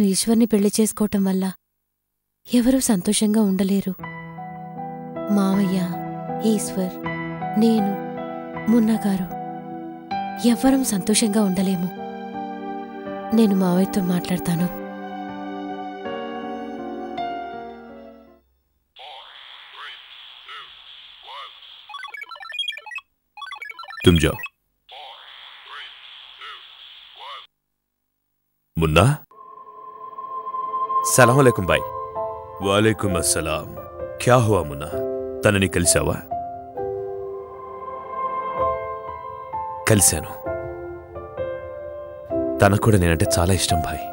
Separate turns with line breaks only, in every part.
ఈశ్వర్ని పెళ్లి చేసుకోవటం వల్ల ఎవరూ సంతోషంగా ఉండలేరు మావయ్య ఈశ్వర్ నేను మున్నగారు ఎవ్వరం సంతోషంగా ఉండలేము నేను మావయ్యతో మాట్లాడతాను
तुम जाओ मुन्ना
సలాం అలైకుం బాయ్
వాలేకుం అస్సలాం క్యా హువా మున్నా తనని కలిసావా
కలిశాను తనకు కూడా నేనంటే చాలా ఇష్టం భాయ్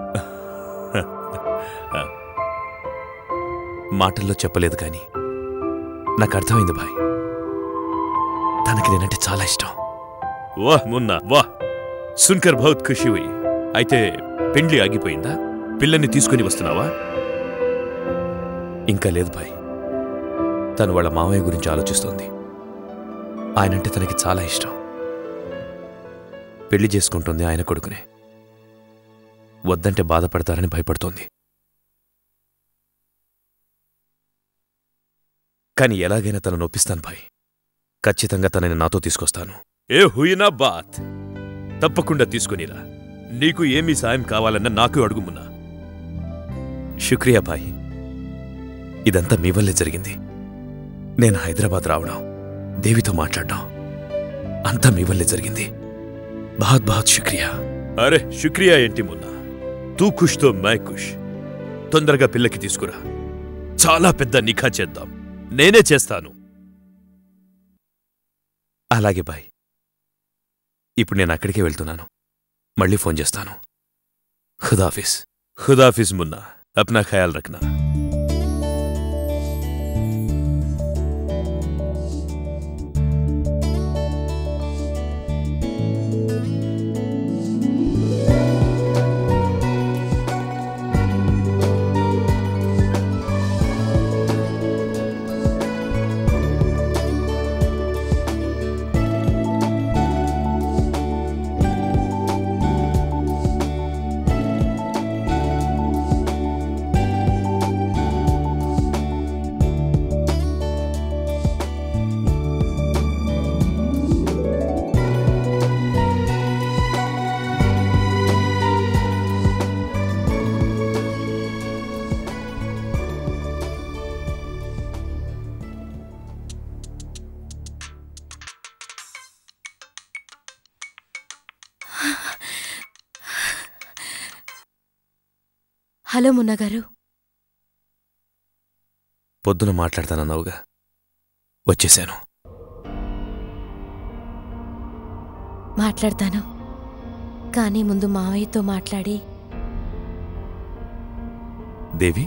మాటల్లో చెప్పలేదు కానీ నాకు అర్థమైంది భాయ్ తనకి నేనంటే చాలా ఇష్టం
వాహ్ మున్నా వాహ్ సున్కర్ బహుత్ ఖుషి హుయి అయితే పెండ్లి ఆగిపోయిందా పిల్లని తీసుకుని వస్తున్నావా
ఇంకా లేదు భాయ్ తను వాళ్ళ మామయ్య గురించి ఆలోచిస్తోంది ఆయనంటే తనకి చాలా ఇష్టం పెళ్లి చేసుకుంటుంది ఆయన కొడుకునే వద్దంటే బాధపడతారని భయపడుతోంది కానీ ఎలాగైనా తను నొప్పిస్తాను భాయ్ ఖచ్చితంగా తనని నాతో తీసుకొస్తాను
ఏ హుయినా బాత్ తప్పకుండా తీసుకునిరా నీకు ఏమీ సాయం కావాలన్నా నాకు అడుగుమున్నా
శుక్రియా భాయ్ ఇదంతా మీ వల్లే జరిగింది నేను హైదరాబాద్ రావడం దేవితో మాట్లాడడం అంతా మీ వల్లే జరిగింది బహత్ బహత్ శుక్రియా
అరే శుక్రియా ఏంటి మున్నా తూ ఖుష్ తో మై ఖుష్ తొందరగా పిల్లకి తీసుకురా చాలా పెద్ద నిఖా చేద్దాం నేనే చేస్తాను
అలాగే బాయ్ ఇప్పుడు నేను అక్కడికే వెళ్తున్నాను మళ్ళీ ఫోన్ చేస్తాను ఖుదాఫీస్
ఖుదాఫిజ్ మున్నా అప్నా ఖయాల్ రఖనా
హలో మున్నగారు
పొద్దున మాట్లాడతానన్నావుగా వచ్చేశాను
మాట్లాడతాను కానీ ముందు మావయ్యతో మాట్లాడి
దేవి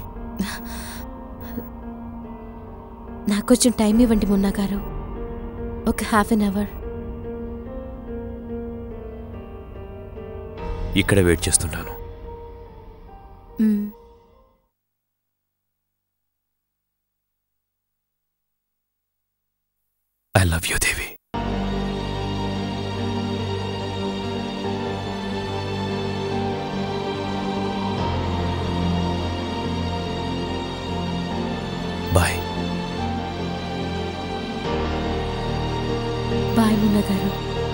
నాకొంచెం టైం ఇవ్వండి మున్నగారు ఒక హాఫ్ అన్ అవర్
ఇక్కడే వెయిట్ చేస్తుంటాను
hmm,
I love you Devi bye
bye మున్నగారు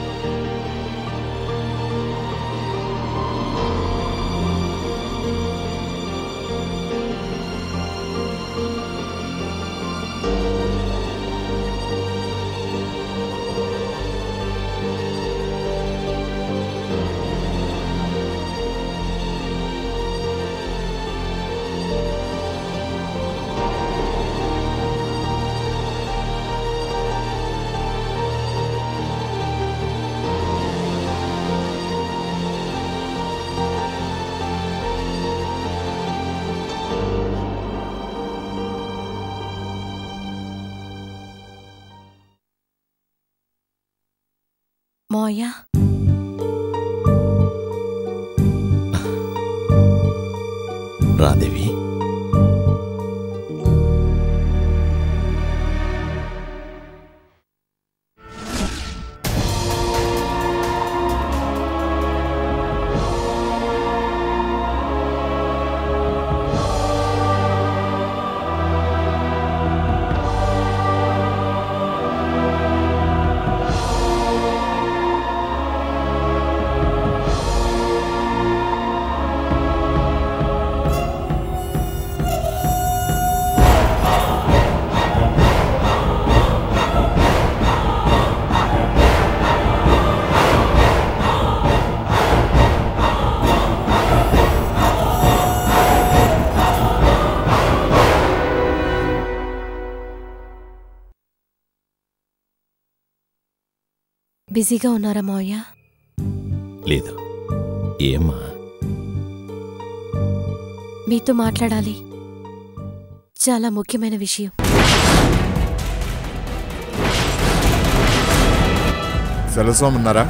మోయా
రాదేవి
బిజీగా ఉన్నారా మావయ్య
లేదు ఏమ్మా
మీతో మాట్లాడాలి చాలా ముఖ్యమైన విషయం
సెలస్వామి ఉన్నారా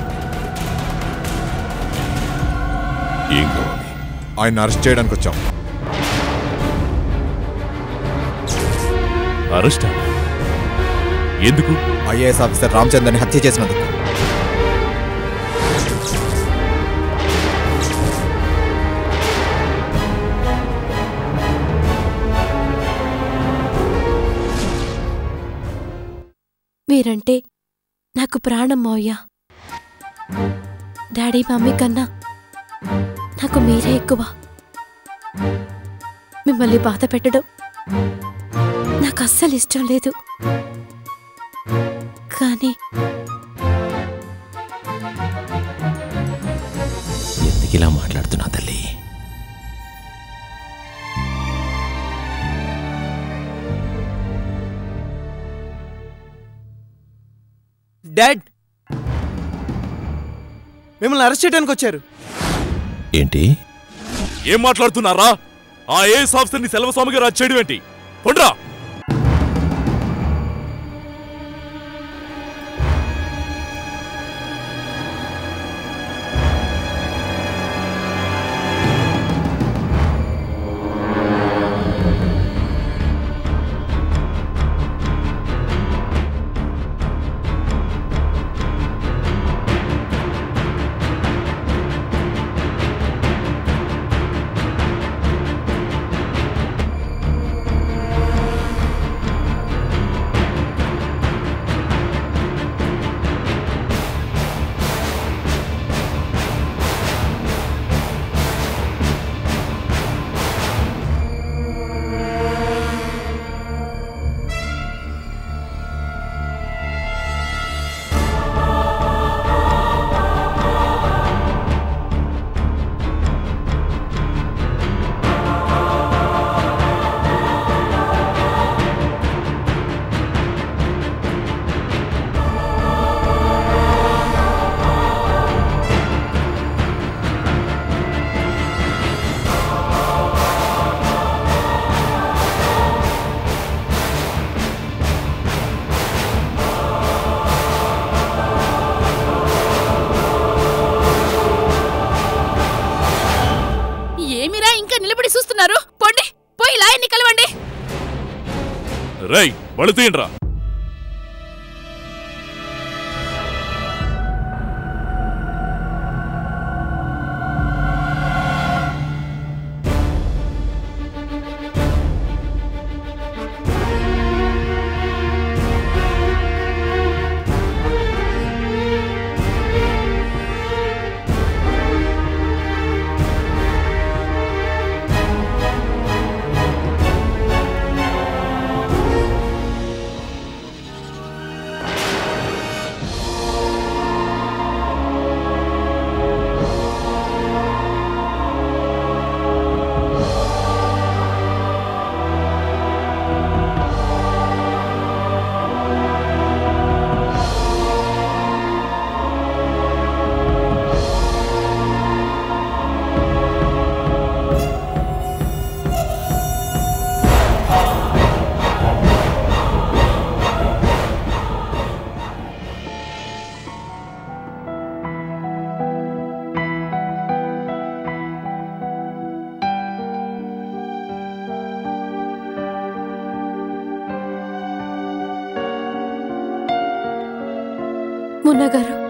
ఏం కావాలి
ఆయన అరెస్ట్ చేయడానికి వచ్చాం
అరెస్టా ఎందుకు
ఐఏఎస్ ఆఫీసర్ రామచంద్రని హత్య చేసినందుకు
మీరంటే నాకు ప్రాణం మావయ్య డాడీ మమ్మీ కన్నా నాకు మీరే ఎక్కువ మిమ్మల్ని బాధ పెట్టడం నాకు అస్సలు ఇష్టం లేదు కానీ
ఎందుకు ఇలా మాట్లాడుతున్నా తల్లి
డాడ్ మిమ్మల్ని అరెస్ట్ చేయడానికి వచ్చారు
ఏంటి
ఏం మాట్లాడుతున్నారా ఆ ఏఎస్ ఆఫీసర్ని సెలవు గారు అది చేయడం ఏంటి పొండ్రా
ఏమిరా ఇంకా నిలబడి చూస్తున్నారు పొండి పోయి లాయన్ని కలవండి
రై బళ్ళు తీయండ్రా
మున్నా గారు